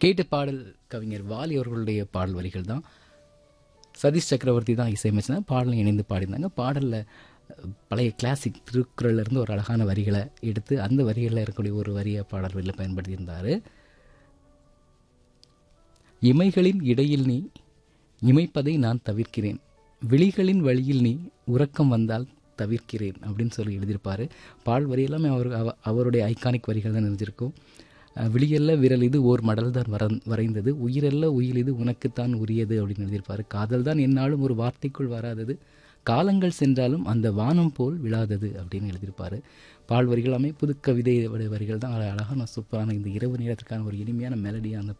கேட்ட பாடல் கவிஞர் வாலி அவர்களுடைய பாடல் வரிகள் தான் சதீஷ் சக்கரவர்த்தி தான் இசையமைச்சா பாடலை இணைந்து பாடியிருந்தாங்க பாடலில் பழைய கிளாசிக் திருக்குறள்ல இருந்து ஒரு அழகான வரிகளை எடுத்து அந்த வரிகளில் இருக்கக்கூடிய ஒரு வரியை பாடல் வரியில் பயன்படுத்தியிருந்தார் இமைகளின் இடையில் நீ இமைப்பதை நான் தவிர்க்கிறேன் விழிகளின் வழியில் நீ உறக்கம் வந்தால் தவிர்க்கிறேன் அப்படின்னு சொல்லி எழுதியிருப்பார் பால் வரி எல்லாமே அவர் அவ- அவருடைய ஐகானிக் வரிகள் தான் இருந்திருக்கும் அஹ், விழியல்ல விரல் இது ஓர் மடல் தான் வர வரைந்தது உயிரல்ல உயில் இது உனக்குத்தான் உரியது அப்படின்னு எழுதியிருப்பார் காதல் தான் என்னாலும் ஒரு வார்த்தைக்குள் வராதது காலங்கள் சென்றாலும் அந்த வானம் போல் விழாதது அப்படின்னு எழுதியிருப்பார் பால் வரிகள் எல்லாமே புது கவிதை வரிகள் தான் அழகான சூப்பரான இந்த இரவு நேரத்திற்கான ஒரு இனிமையான மெலடியாக அந்த